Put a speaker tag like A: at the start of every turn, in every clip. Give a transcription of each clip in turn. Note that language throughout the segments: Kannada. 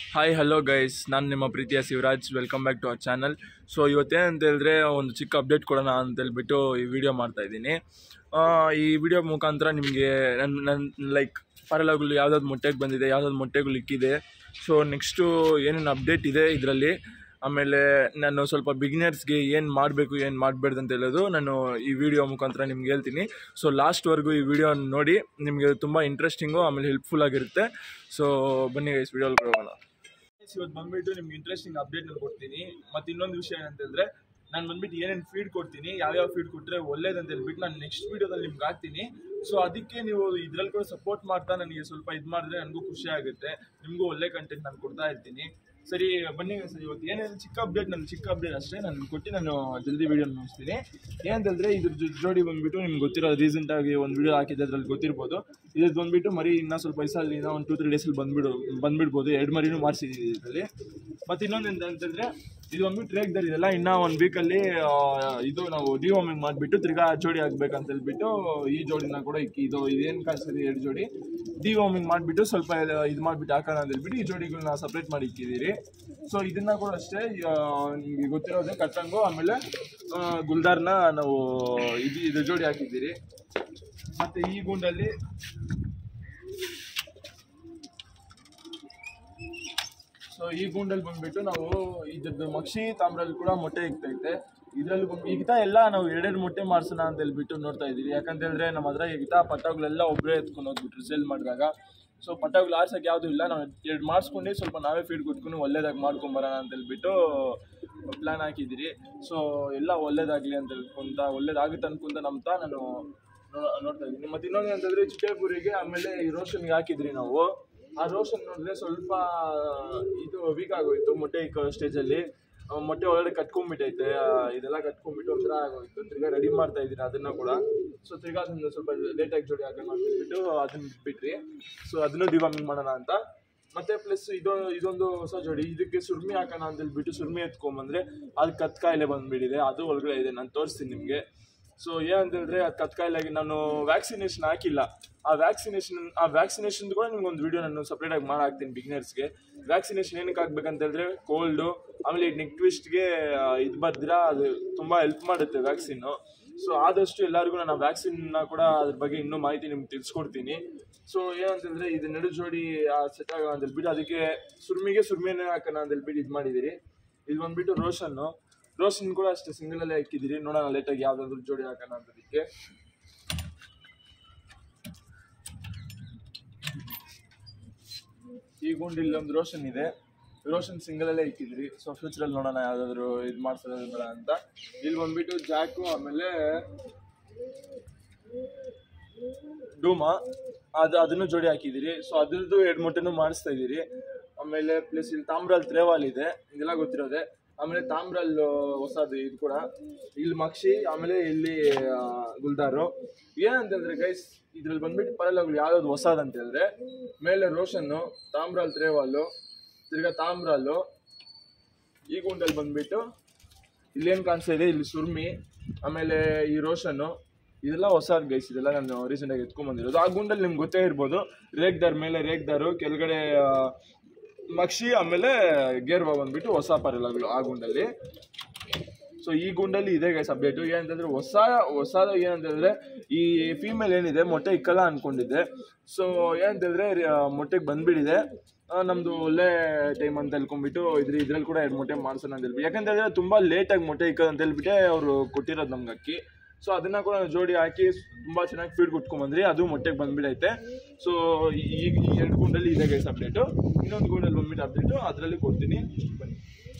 A: ಹಾಯ್ ಹಲೋ ಗೈಸ್ ನಾನು ನಿಮ್ಮ ಪ್ರೀತಿಯ Shivaraj welcome back to our channel so ಇವತ್ತೇನಂತ ಹೇಳಿದ್ರೆ ಒಂದು ಚಿಕ್ಕ ಅಪ್ಡೇಟ್ ಕೊಡೋಣ ಅಂತ ಹೇಳ್ಬಿಟ್ಟು ಈ ವಿಡಿಯೋ ಮಾಡ್ತಾ ಇದ್ದೀನಿ ಈ ವಿಡಿಯೋ ಮುಖಾಂತರ ನಿಮಗೆ ನನ್ನ ನನ್ನ ಲೈಕ್ ಪರಲಗಳು ಯಾವುದಾದ್ರು ಮೊಟ್ಟೆಗೆ ಬಂದಿದೆ ಯಾವುದಾದ್ರು ಮೊಟ್ಟೆಗಳು ಇಕ್ಕಿದೆ ಸೊ ನೆಕ್ಸ್ಟು ಏನೇನು ಅಪ್ಡೇಟ್ ಇದೆ ಇದರಲ್ಲಿ ಆಮೇಲೆ ನಾನು ಸ್ವಲ್ಪ ಬಿಗಿನರ್ಸ್ಗೆ ಏನು ಮಾಡಬೇಕು ಏನು ಮಾಡಬೇಡ್ದು ಅಂತ ಹೇಳೋದು ನಾನು ಈ ವಿಡಿಯೋ ಮುಖಾಂತರ ನಿಮ್ಗೆ ಹೇಳ್ತೀನಿ ಸೊ ಲಾಸ್ಟ್ವರೆಗೂ ಈ ವಿಡಿಯೋ ನೋಡಿ ನಿಮಗೆ ತುಂಬ ಇಂಟ್ರೆಸ್ಟಿಂಗು ಆಮೇಲೆ ಹೆಲ್ಪ್ಫುಲ್ ಆಗಿರುತ್ತೆ ಸೊ ಬನ್ನಿ ಗೈಸ್ ವಿಡಿಯೋ ಹೋಗೋಣ ಇವತ್ತು ಬಂದ್ಬಿಟ್ಟು ನಿಮ್ಗೆ ಇಂಟ್ರೆಸ್ಟಿಂಗ್ ಅಪ್ಡೇಟ್ ನಾನು ಕೊಡ್ತೀನಿ ಮತ್ತು ಇನ್ನೊಂದು ವಿಷಯ ಏನಂತ ಹೇಳಿದ್ರೆ ನಾನು ಬಂದ್ಬಿಟ್ಟು ಏನೇನು ಫೀಡ್ ಕೊಡ್ತೀನಿ ಯಾವ್ಯಾವ ಫೀಡ್ ಕೊಟ್ಟರೆ ಒಳ್ಳೇದಂತ ಹೇಳ್ಬಿಟ್ಟು ನಾನು ನೆಕ್ಸ್ಟ್ ವೀಡಿಯೋದಲ್ಲಿ ನಿಮ್ಗೆ ಹಾಕ್ತೀನಿ ಸೊ ಅದಕ್ಕೆ ನೀವು ಇದ್ರಲ್ಲಿ ಕೂಡ ಸಪೋರ್ಟ್ ಮಾಡ್ತಾ ನನಗೆ ಸ್ವಲ್ಪ ಇದು ಮಾಡಿದ್ರೆ ನನಗೂ ಖುಷಿ ಆಗುತ್ತೆ ನಿಮಗೂ ಒಳ್ಳೆ ಕಂಟೆಂಟ್ ನಾನು ಕೊಡ್ತಾ ಇರ್ತೀನಿ ಸರಿ ಬನ್ನಿ ಸರ್ ಇವತ್ತು ಏನೇನು ಚಿಕ್ಕ ಅಪ್ಡೇಟ್ ನನ್ನ ಚಿಕ್ಕ ಅಪ್ಡೇಟ್ ಅಷ್ಟೇ ನಾನು ಕೊಟ್ಟು ನಾನು ಜಲ್ದಿ ವೀಡಿಯೋ ಮುಗಿಸ್ತೀನಿ ಏನಂತ ಹೇಳಿದ್ರೆ ಇದ್ರ ಜೊ- ಜೋಡಿ ಬಂದ್ಬಿಟ್ಟು ನಿಮ್ಗೆ ಗೊತ್ತಿರೋ ರೀಸೆಂಟಾಗಿ ಒಂದು ವಿಡಿಯೋ ಹಾಕಿದ್ದೆ ಅದ್ರಲ್ಲಿ ಗೊತ್ತಿರ್ಬೋದು ಇದ್ರದ್ದು ಬಂದ್ಬಿಟ್ಟು ಮರಿ ಇನ್ನೂ ಸ್ವಲ್ಪ ದಿವಸಲ್ಲಿ ಇನ್ನೂ ಒಂದು ಟೂ ತ್ರೀ ಡೇಸಲ್ಲಿ ಬಂದ್ಬಿಡು ಬಂದ್ಬಿಡ್ಬೋದು ಎರಡು ಮರಿನೂ ಮಾಡಿಸಿದ್ದೀನಿ ಇದರಲ್ಲಿ ಮತ್ತು ಇನ್ನೊಂದು ಎಂತ ಅಂತಂದರೆ ಇದು ಬಂದ್ಬಿಟ್ಟು ರೇಗ್ ದರ್ ಇದೆಲ್ಲ ಇನ್ನೂ ಒಂದು ವೀಕಲ್ಲಿ ಇದು ನಾವು ಡಿವಾರ್ಮಿಂಗ್ ಮಾಡಿಬಿಟ್ಟು ತಿರ್ಗಾ ಜೋಡಿ ಆಗ್ಬೇಕಂತ ಹೇಳ್ಬಿಟ್ಟು ಈ ಜೋಡಿನ ಕೂಡ ಇಕ್ಕಿ ಇದು ಇದೇನು ಕಾಣಿಸ್ತದೆ ಎರಡು ಜೋಡಿ ಡಿವಾರ್ಮಿಂಗ್ ಮಾಡಿಬಿಟ್ಟು ಸ್ವಲ್ಪ ಇದು ಮಾಡಿಬಿಟ್ಟು ಹಾಕೋಣ ಅಂತ ಹೇಳ್ಬಿಟ್ಟು ಈ ಜೋಡಿಗಳನ್ನ ಸಪ್ರೇಟ್ ಮಾಡಿ ಇಕ್ಕಿದ್ದೀರಿ ಸೊ ಇದನ್ನ ಕೂಡ ಅಷ್ಟೇ ಆ, ನಿಮಗೆ ಗೊತ್ತಿರೋದೇ ಕಟ್ಟಂಗು ಆಮೇಲೆ ಆ, ಗುಲ್ದಾರ್ನ ನಾವು ಇದು ಇದು ಜೋಡಿ ಹಾಕಿದ್ದೀರಿ ಮತ್ತು ಈ ಗುಂಡಲ್ಲಿ ಸೊ ಈ ಗುಂಡಲ್ಲಿ ಬಂದ್ಬಿಟ್ಟು ನಾವು ಇದ್ರದ್ದು ಮಕ್ಷಿ ತಾಮ್ರಲ್ಲಿ ಕೂಡ ಮೊಟ್ಟೆ ಇಕ್ತೈತೆ ಇದರಲ್ಲಿ ಬಂದು ಈಗಿತ ಎಲ್ಲ ನಾವು ಎರಡೆರಡು ಮೊಟ್ಟೆ ಮಾಡಿಸೋಣ ಅಂತ ಹೇಳ್ಬಿಟ್ಟು ನೋಡ್ತಾ ಇದ್ದೀವಿ ಯಾಕಂತ ಹೇಳಿದ್ರೆ ನಮ್ಮ ಹತ್ರ ಈಗಿತ ಪಟಾಗ್ಳೆಲ್ಲ ಒಬ್ಬರೇ ಎತ್ಕೊಂಡು ಹೋಗ್ಬಿಟ್ರು ಸೇಲ್ ಮಾಡಿದಾಗ ಸೊ ಪಟಾಗ್ಲು ಆರ್ಸೋಕೆ ಯಾವುದೂ ಇಲ್ಲ ನಾವು ಎರಡು ಮಾಡಿಸ್ಕೊಂಡು ಸ್ವಲ್ಪ ನಾವೇ ಫೀಡ್ ಕೊಟ್ಕೊಂಡು ಒಳ್ಳೇದಾಗಿ ಮಾಡ್ಕೊಂಬರೋಣ ಅಂತ ಹೇಳ್ಬಿಟ್ಟು ಪ್ಲ್ಯಾನ್ ಹಾಕಿದ್ದೀರಿ ಸೊ ಎಲ್ಲ ಒಳ್ಳೇದಾಗಲಿ ಅಂತ ಹೇಳ್ಕೊಂತ ಒಳ್ಳೇದಾಗುತ್ತೆ ಅನ್ಕೊಂತ ನಂಬ್ತಾ ನಾನು ನೋ- ನೋಡ್ತಾ ಇದ್ದೀನಿ ಮತ್ತು ಇನ್ನೊಂದು ಅಂತಂದರೆ ಚಿಟ್ಟೆಪುರಿಗೆ ಆಮೇಲೆ ಈ ರೋಷನ್ಗೆ ಹಾಕಿದ್ರಿ ನಾವು ಆ ರೋಷನ್ ನೋಡಿದ್ರೆ ಸ್ವಲ್ಪ ಇದು ವೀಕ್ ಆಗೋಯ್ತು ಮೊಟ್ಟೆ ಇಕ್ಕೋ ಸ್ಟೇಜಲ್ಲಿ ಆ, ಮೊಟ್ಟೆ ಒಳಗಡೆ ಕಟ್ಕೊಂಡ್ಬಿಟ್ಟೈತೆ ಆ, ಇದೆಲ್ಲ ಕಟ್ಕೊಂಡ್ಬಿಟ್ಟು ಒಂಥರ ಆಗೋಯ್ತು ತಿರ್ಗಾ ರೆಡಿ ಮಾಡ್ತಾ ಇದ್ದೀನಿ ಅದನ್ನ ಕೂಡ ಸೊ ತಿರ್ಗಾ ಅದನ್ನ ಸ್ವಲ್ಪ ಲೇಟಾಗಿ ಜೋಡಿ ಹಾಕೋಣ ಅಂತ ಹೇಳ್ಬಿಟ್ಟು ಅದನ್ನ ಬಿಟ್ಬಿಟ್ರಿ ಸೊ ಅದನ್ನು ಡಿವಾರ್ಮಿಂಗ್ ಮಾಡೋಣ ಅಂತ ಮತ್ತೆ ಪ್ಲಸ್ ಇದು ಇದೊಂದು ಹೊಸ ಜೋಡಿ ಇದಕ್ಕೆ ಸುರ್ಮಿ ಹಾಕೋಣ ಅಂತ ಹೇಳ್ಬಿಟ್ಟು ಸುರ್ಮಿ ಎತ್ಕೊಂಬಂದ್ರೆ ಅದು ಕತ್ ಕಾಯಿಲೆ ಬಂದ್ಬಿಟ್ಟಿದೆ ಅದು ಒಳಗಡೆ ಇದೆ ನಾನು ತೋರಿಸ್ತೀನಿ ನಿಮಗೆ ಸೊ ಏನಂತ ಹೇಳಿದ್ರೆ ಅದು ಕತ್ಕಾಯಿಲಾಗಿ ನಾನು ವ್ಯಾಕ್ಸಿನೇಷನ್ ಹಾಕಿಲ್ಲ ಆ ವ್ಯಾಕ್ಸಿನೇಷನ್ ಆ ವ್ಯಾಕ್ಸಿನೇಷನ್ ಕೂಡ ನಿಮ್ಗೆ ಒಂದು ವಿಡಿಯೋ ನಾನು ಸಪ್ರೇಟಾಗಿ ಮಾಡಿ ಹಾಕ್ತೀನಿ ಬಿಗಿನರ್ಸ್ಗೆ ವ್ಯಾಕ್ಸಿನೇಷನ್ ಏನಕ್ಕೆ ಆಗ್ಬೇಕಂತ ಹೇಳಿದ್ರೆ ಕೋಲ್ಡು ಆಮೇಲೆ ಈ ನೆಕ್ ಟ್ವಿಸ್ಟ್ಗೆ ಇದು ಬರ್ದಿರಾ ಅದು ತುಂಬ ಹೆಲ್ಪ್ ಮಾಡುತ್ತೆ ವ್ಯಾಕ್ಸಿನ್ನು ಸೊ ಆದಷ್ಟು ಎಲ್ಲರಿಗೂ ನಾನು ಆ ವ್ಯಾಕ್ಸಿನ್ನ ಕೂಡ ಅದ್ರ ಬಗ್ಗೆ ಇನ್ನೂ ಮಾಹಿತಿ ನಿಮ್ಗೆ ತಿಳಿಸ್ಕೊಡ್ತೀನಿ ಸೊ ಏನಂತ ಹೇಳಿದ್ರೆ ಇದು ನಡು ಜೋಡಿ ಸೆಟ್ ಆಗೋ ಅಂತ ಹೇಳ್ಬಿಟ್ಟು ಅದಕ್ಕೆ ಸುರ್ಮಿಗೆ ಸುರ್ಮಿನೇ ಹಾಕೋಣ ಅಂತ ಹೇಳ್ಬಿಟ್ಟು ಇದು ಮಾಡಿದ್ದೀರಿ ಇದು ಬಂದ್ಬಿಟ್ಟು ರೋಷನ್ನು ರೋಷನ್ ಕೂಡ ಅಷ್ಟೇ ಸಿಂಗಲ್ ಅಲ್ಲೇ ಹಾಕಿದ್ದೀರಿ ನೋಡೋಣ ಲೇಟಾಗಿ ಯಾವ್ದಾದ್ರು ಜೋಡಿ ಹಾಕೋಣ ಅಂತದಕ್ಕೆ ಈ ಗುಂಡಿಲ್ಲಿ ಒಂದು ರೋಷನ್ ಇದೆ ರೋಷನ್ ಸಿಂಗಲ್ ಅಲ್ಲೇ ಇಕ್ಕಿದ್ರಿ ಸೊ ಫ್ಯೂಚರಲ್ಲಿ ನೋಡೋಣ ಯಾವ್ದಾದ್ರು ಇದು ಮಾಡ್ಸೋದು ಬೇಡ ಅಂತ ಇಲ್ಲಿ ಬಂದ್ಬಿಟ್ಟು ಜಾಕು ಆಮೇಲೆ ಡೂಮಾ ಅದು ಅದನ್ನು ಜೋಡಿ ಹಾಕಿದ್ದೀರಿ ಸೊ ಅದ್ರದ್ದು ಎರಡು ಮೊಟ್ಟೆನೂ ಮಾಡಿಸ್ತಾ ಇದ್ದೀರಿ ಆಮೇಲೆ ಪ್ಲಸ್ ಇಲ್ಲಿ ತಾಮ್ರಲ್ಲಿ ತ್ರೇವಾಲ್ ಇದೆ ಇದೆಲ್ಲ ಗೊತ್ತಿರೋದೆ ಆಮೇಲೆ ತಾಮ್ರಲ್ ಹೊಸದು ಇದು ಕೂಡ ಇಲ್ಲಿ ಮಕ್ಷಿ ಆಮೇಲೆ ಇಲ್ಲಿ ಆ, ಗುಲ್ದಾರು ಏನಂತ ಹೇಳಿದ್ರೆ ಗೈಸ್ ಇದ್ರಲ್ಲಿ ಬಂದ್ಬಿಟ್ಟು ಪರಲಗಳು ಯಾವ್ಯಾವ್ದು ಹೊಸದು ಅಂತ ಹೇಳಿದ್ರೆ ಮೇಲೆ ರೋಷನ್ನು ತಾಮ್ರಲ್ ತ್ರೇವಾಲು ತಿರ್ಗಾ ತಾಮ್ರಲ್ಲು ಈ ಗುಂಡಲ್ಲಿ ಬಂದ್ಬಿಟ್ಟು ಇಲ್ಲೇನು ಕಾಣಿಸ್ತಾ ಇದೆ ಇಲ್ಲಿ ಸುರ್ಮಿ ಆಮೇಲೆ ಈ ರೋಷನ್ನು ಇದೆಲ್ಲ ಹೊಸದು ಗೈಸ್ ಇದೆಲ್ಲ ನಾನು ರೀಸೆಂಟಾಗಿ ಎತ್ಕೊಂಡ್ಬಂದಿರೋದು ಆ ಗುಂಡಲ್ಲಿ ನಿಮ್ಗೆ ಗೊತ್ತೇ ಇರ್ಬೋದು ರೇಗ್ದಾರ್ ಮೇಲೆ ರೇಗ್ದಾರು ಕೆಳಗಡೆ ಆ, ಮಕ್ಷಿ ಆಮೇಲೆ ಗೇರ್ವಾ ಬಂದ್ಬಿಟ್ಟು ಹೊಸ ಪರಲಗಳು ಆ ಗುಂಡಲ್ಲಿ ಸೊ ಈ ಗುಂಡಲ್ಲಿ ಇದೆ ಗೈಸ್ ಅಪ್ಡೇಟು ಏನಂತಂದ್ರೆ ಹೊಸ ಹೊಸ ಏನಂತಂದ್ರೆ ಈ ಫೀಮೇಲ್ ಏನಿದೆ ಮೊಟ್ಟೆ ಇಕ್ಕಲ್ಲ ಅನ್ಕೊಂಡಿದ್ದೆ ಸೊ ಏನಂತಂದ್ರೆ ರಿ- ಮೊಟ್ಟೆಗೆ ಬಂದ್ಬಿಟ್ಟಿದೆ ಆ, ನಮ್ದು ಒಳ್ಳೆ ಟೈಮ್ ಅಂತ ಹೇಳ್ಕೊಂಡ್ಬಿಟ್ಟು ಇದ್ರ ಇದ್ರಲ್ಲಿ ಕೂಡ ಎರಡು ಮೊಟ್ಟೆ ಮಾಡ್ಸೋಣ ಅಂತ ಹೇಳ್ಬಿಟ್ಟು ಯಾಕಂತಂದ್ರೆ ತುಂಬಾ ಲೇಟಾಗಿ ಮೊಟ್ಟೆ ಇಕ್ಕೋದು ಅಂತ ಹೇಳ್ಬಿಟ್ಟೆ ಅವರು ಕೊಟ್ಟಿರೋದು ನಮ್ಗೆ ಅಕ್ಕಿ ಸೊ ಅದನ್ನ ಕೂಡ ನಾವು ಜೋಡಿ ಹಾಕಿ ತುಂಬಾ ಚೆನ್ನಾಗಿ ಫೀಡ್ ಕೊಟ್ಕೊಂಡ್ಬಂದ್ರಿ ಅದು ಮೊಟ್ಟೆಗೆ ಬಂದ್ಬಿಡೈತೆ ಸೊ ಈಗ ಈ ಎರಡು ಗುಂಡಲ್ಲಿ ಇದೆ ಗೈಸ್ ಅಪ್ಡೇಟು ಇನ್ನೊಂದು ಗುಂಡಲ್ಲಿ ಬಂದ್ಬಿಟ್ಟು ಅಪ್ಡೇಟು ಅದರಲ್ಲಿ ಕೊಡ್ತೀನಿ ಬನ್ನಿ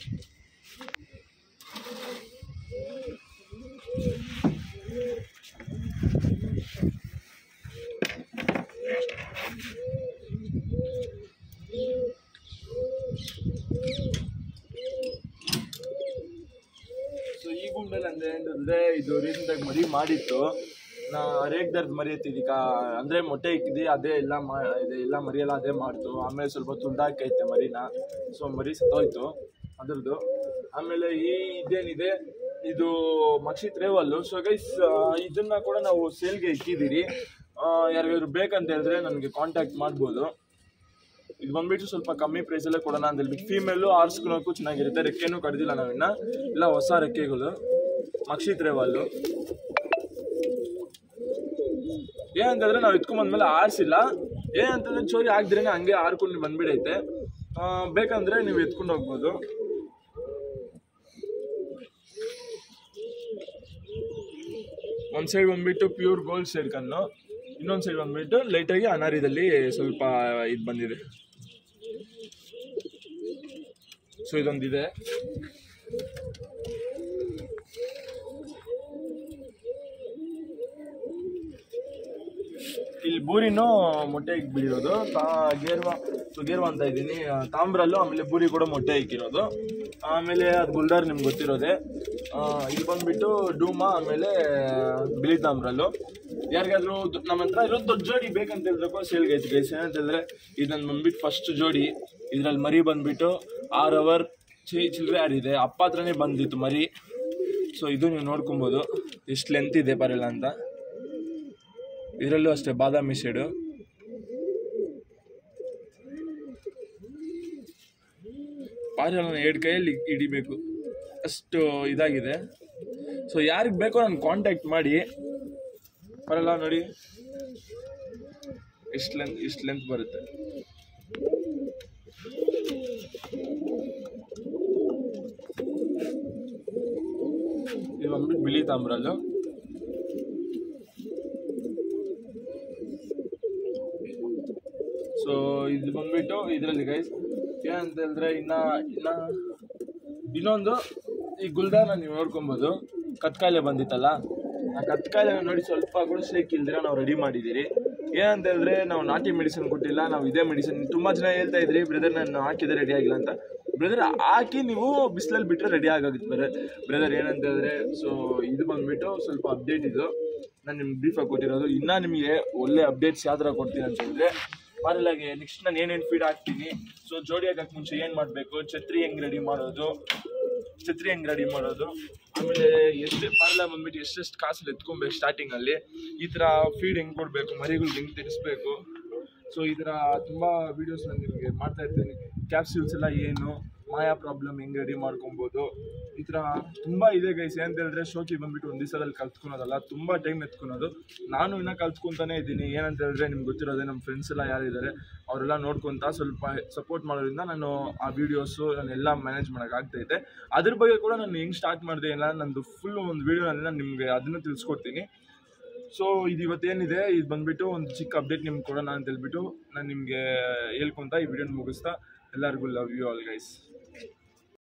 A: ಸೊ ಈ ಗುಂಡಲ್ಲಿ ಅಂದ್ರೆ ಏನಂದ್ರೆ ಇದು ರೀಸೆಂಟಾಗಿ ಮರಿ ಮಾಡಿತ್ತು ನಾ ರೇಗ್ದರ್ದು ಮರಿ ಎತ್ತಿದ್ದೀಕ ಅಂದ್ರೆ ಮೊಟ್ಟೆ ಇಕ್ಕಿದ್ದಿ ಅದೇ ಎಲ್ಲ ಮಾ ಇದೆ ಎಲ್ಲ ಮರಿ ಎಲ್ಲ ಅದೇ ಮಾಡ್ತು ಆಮೇಲೆ ಸ್ವಲ್ಪ ತುಂಡಾಕೈತೆ ಮರಿನ ಸೊ ಮರಿ ಸತ್ತೋಯ್ತು ಅದ್ರದ್ದು ಆಮೇಲೆ ಈ ಇದೇನಿದೆ ಇದು ಮಕ್ಷಿ ತ್ರೇವಲ್ಲು ಸೊ ಗೈಸ್ ಇದನ್ನ ಕೂಡ ನಾವು ಸೇಲ್ಗೆ ಇಕ್ಕಿದ್ದೀರಿ ಯಾರಿಗಾದ್ರು ಬೇಕಂತ ಹೇಳಿದ್ರೆ ನನಗೆ ಕಾಂಟ್ಯಾಕ್ಟ್ ಮಾಡ್ಬೋದು ಇದು ಬಂದ್ಬಿಟ್ಟು ಸ್ವಲ್ಪ ಕಮ್ಮಿ ಪ್ರೈಸಲ್ಲೇ ಕೊಡೋಣ ಅಂತ ಹೇಳ್ಬಿಟ್ಟು ಫೀಮೇಲು ಆರಿಸ್ಕೊಳಕ್ಕೂ ಚೆನ್ನಾಗಿರುತ್ತೆ ರೆಕ್ಕೆನೂ ಕಡ್ದಿಲ್ಲ ನಾವಿನ್ನ ಇಲ್ಲ ಹೊಸ ರೆಕ್ಕೆಗಳು ಮಕ್ಷಿತ್ ರೇವಲ್ಲು ಏನಂತಂದ್ರೆ ನಾವು ಎತ್ಕೊಂಬಂದ್ಮೇಲೆ ಆರಿಸಿಲ್ಲ ಏನಂತಂದ್ರೆ ಚೋರಿ ಆಗ್ದಿರೇನೆ ಹಂಗೆ ಆರ್ಕೊಂಡು ಬಂದ್ಬಿಡೈತೆ ಆ, ಬೇಕಂದ್ರೆ ನೀವು ಎತ್ಕೊಂಡು ಹೋಗ್ಬೋದು ಒಂದು ಸೈಡ್ ಬಂದ್ಬಿಟ್ಟು ಪ್ಯೂರ್ ಗೋಲ್ಡ್ ಸೈಡ್ ಕನ್ನು ಇನ್ನೊಂದು ಸೈಡ್ ಬಂದ್ಬಿಟ್ಟು ಲೈಟಾಗಿ ಅನಾರಿದಲ್ಲಿ ಸ್ವಲ್ಪ ಇದು ಬಂದಿದೆ ಸೊ ಇದೊಂದಿದೆ ಇಲ್ಲಿ ಬೂರಿನೂ ಮೊಟ್ಟೆ ಬಿಡಿರೋದು ತಾ ಗೇರ್ವಾ ಸೊ ಗೇರ್ವಾ ಅಂತ ಇದ್ದೀನಿ ಆ, ತಾಮ್ರಲ್ಲೂ ಆಮೇಲೆ ಬೂರಿ ಕೂಡ ಮೊಟ್ಟೆ ಇಕ್ಕಿರೋದು ಆಮೇಲೆ ಅದು ಗುಲ್ದಾರ್ ನಿಮ್ಗೆ ಗೊತ್ತಿರೋದೆ ಆ, ಇಲ್ಲಿ ಬಂದ್ಬಿಟ್ಟು ಡೂಮಾ ಆಮೇಲೆ ಬಿಳಿ ತಾಮ್ರಲ್ಲು ಯಾರಿಗಾದ್ರೂ ದೊ- ನಮ್ಮ ಹತ್ರ ಇರೋದು ದೊಡ್ಡ ಜೋಡಿ ಬೇಕಂತ ಹೇಳಿದ್ರಕ್ಕೂ ಸೇಲ್ಗೆ ಐತಿ ಗೈಸ್ ಏನಂತ ಹೇಳಿದ್ರೆ ಇದು ನನ್ನ ಬಂದ್ಬಿಟ್ಟು ಫಸ್ಟ್ ಜೋಡಿ ಇದ್ರಲ್ಲಿ ಮರಿ ಬಂದ್ಬಿಟ್ಟು ಆರು ಅವರ್ ಚಿ ಚಿಲ್ಲರೆ ಆಡಿದೆ ಅಪ್ಪ ಹತ್ರನೇ ಬಂದಿತ್ತು ಮರಿ ಸೊ ಇದು ನೀವು ನೋಡ್ಕೊಬೋದು ಎಷ್ಟು ಲೆಂತ್ ಇದೆ ಬರಲ್ಲ ಅಂತ ಇದರಲ್ಲೂ ಅಷ್ಟೇ ಬಾದಾಮಿ ಶೇಡು ಪಾರಿವಾಳನ ಎರಡು ಕೈಯಲ್ಲಿ ಹಿಡಿಬೇಕು ಅಷ್ಟು ಇದಾಗಿದೆ ಸೊ ಯಾರಿಗೆ ಬೇಕೋ ನಾನು ಕಾಂಟ್ಯಾಕ್ಟ್ ಮಾಡಿ ಬರಲ್ಲ ನೋಡಿ ಎಷ್ಟು ಲೆಂತ್ ಇಷ್ಟು ಲೆಂತ್ ಬರುತ್ತೆ ಇದು ಬಂದ್ಬಿಟ್ಟು ಬಿಳಿ ತಾಮ್ರಲ್ಲು ಸೊ ಇದು ಬಂದ್ಬಿಟ್ಟು ಇದರಲ್ಲಿ ಗೈಸ್ ಏನಂತ ಹೇಳಿದ್ರೆ ಇನ್ನ ಇನ್ನ ಇನ್ನೊಂದು ಈ ಗುಲ್ದಾನ ನೀವು ನೋಡ್ಕೊಬೋದು ಕತ್ಕಾಯಿಲೆ ಬಂದಿತ್ತಲ್ಲ ಆ ಕತ್ಕಾಯಿಲೆ ನೋಡಿ ಸ್ವಲ್ಪ ಕೂಡ ಶೇಕ್ ಇಲ್ದಿರ ನಾವು ರೆಡಿ ಮಾಡಿದ್ದೀರಿ ಏನಂತ ಹೇಳಿದ್ರೆ ನಾವು ನಾಟಿ ಮೆಡಿಸಿನ್ ಕೊಟ್ಟಿಲ್ಲ ನಾವು ಇದೇ ಮೆಡಿಸಿನ್ ತುಂಬ ಜನ ಹೇಳ್ತಾ ಇದ್ರಿ ಬ್ರದರ್ ನಾನು ಹಾಕಿದ್ರೆ ರೆಡಿ ಆಗಿಲ್ಲ ಅಂತ ಬ್ರದರ್ ಹಾಕಿ ನೀವು ಬಿಸಿಲಲ್ಲಿ ಬಿಟ್ಟರೆ ರೆಡಿ ಆಗುತ್ತೆ ಬರ ಬ್ರದರ್ ಏನಂತ ಹೇಳಿದ್ರೆ ಸೊ ಇದು ಬಂದ್ಬಿಟ್ಟು ಸ್ವಲ್ಪ ಅಪ್ಡೇಟ್ ಇದು ನಾನು ನಿಮ್ಗೆ ಬ್ರೀಫಾಗಿ ಕೊಟ್ಟಿರೋದು ಇನ್ನೂ ನಿಮಗೆ ಒಳ್ಳೆ ಅಪ್ಡೇಟ್ಸ್ ಯಾವ ಥರ ಕೊಡ್ತೀನಿ ಅಂತ ಹೇಳಿದ್ರೆ ಮಾಡಲಾಗೆ ನೆಕ್ಸ್ಟ್ ನಾನು ಏನೇನು ಫೀಡ್ ಹಾಕ್ತೀನಿ ಸೊ ಜೋಡಿ ಹಾಕಕ್ಕೆ ಮುಂಚೆ ಏನು ಮಾಡಬೇಕು ಛತ್ರಿ ಹೆಂಗೆ ರೆಡಿ ಮಾಡೋದು ಛತ್ರಿ ಹೆಂಗೆ ರೆಡಿ ಮಾಡೋದು ಆಮೇಲೆ ಎಷ್ಟು ಪಾರ್ಲ ಬಂದ್ಬಿಟ್ಟು ಎಷ್ಟೆಷ್ಟು ಕಾಸಲ್ಲಿ ಎತ್ಕೊಬೇಕು ಸ್ಟಾರ್ಟಿಂಗಲ್ಲಿ ಈ ಥರ ಫೀಡ್ ಹೆಂಗೆ ಕೊಡಬೇಕು ಮರಿಗಳಿಗೆ ಹೆಂಗೆ ತಿನ್ನಿಸ್ಬೇಕು ಸೊ ಈ ಥರ ತುಂಬ ವೀಡಿಯೋಸ್ ನಾನು ನಿಮಗೆ ಮಾಡ್ತಾ ಇರ್ತೀನಿ ಕ್ಯಾಪ್ಸ್ಯೂಲ್ಸ್ ಎಲ್ಲ ಏನು ಮಾಯಾ ಪ್ರಾಬ್ಲಮ್ ಹೆಂಗೆ ರೆಡಿ ಮಾಡ್ಕೊಬೋದು ಈ ಥರ ತುಂಬ ಇದೆ ಗೈಸ್ ಏನಂತ ಹೇಳಿದ್ರೆ ಶೋಕಿ ಬಂದ್ಬಿಟ್ಟು ಒಂದು ದಿವಸದಲ್ಲಿ ಕಲ್ತ್ಕೊಳೋದಲ್ಲ ತುಂಬ ಟೈಮ್ ಎತ್ಕೊಳೋದು ನಾನು ಇನ್ನೂ ಕಲ್ತ್ಕೊತಾನೆ ಇದ್ದೀನಿ ಏನಂತ ಹೇಳಿದ್ರೆ ನಿಮ್ಗೆ ಗೊತ್ತಿರೋದೇ ನಮ್ಮ ಫ್ರೆಂಡ್ಸ್ ಎಲ್ಲ ಯಾರಿದ್ದಾರೆ ಅವರೆಲ್ಲ ನೋಡ್ಕೊತಾ ಸ್ವಲ್ಪ ಸಪೋರ್ಟ್ ಮಾಡೋದ್ರಿಂದ ನಾನು ಆ ವೀಡಿಯೋಸು ನಾನೆಲ್ಲ ಮ್ಯಾನೇಜ್ ಮಾಡೋಕ್ಕಾಗ್ತೈತೆ ಅದ್ರ ಬಗ್ಗೆ ಕೂಡ ನಾನು ಹೆಂಗೆ ಸ್ಟಾರ್ಟ್ ಮಾಡಿದೆ ಇಲ್ಲ ನಂದು ಫುಲ್ ಒಂದು ವೀಡಿಯೋನೆಲ್ಲ ನಿಮಗೆ ಅದನ್ನು ತಿಳಿಸ್ಕೊಡ್ತೀನಿ ಸೊ ಇದು ಇವತ್ತೇನಿದೆ ಇದು ಬಂದ್ಬಿಟ್ಟು ಒಂದು ಚಿಕ್ಕ ಅಪ್ಡೇಟ್ ನಿಮ್ಗೆ ಕೊಡೋಣ ಅಂತ ಹೇಳ್ಬಿಟ್ಟು ನಾನು ನಿಮಗೆ ಹೇಳ್ಕೊತ ಈ ವಿಡಿಯೋನ ಮುಗಿಸ್ತಾ ಎಲ್ಲರಿಗೂ ಲವ್ ಯು ಆಲ್ ಗೈಸ್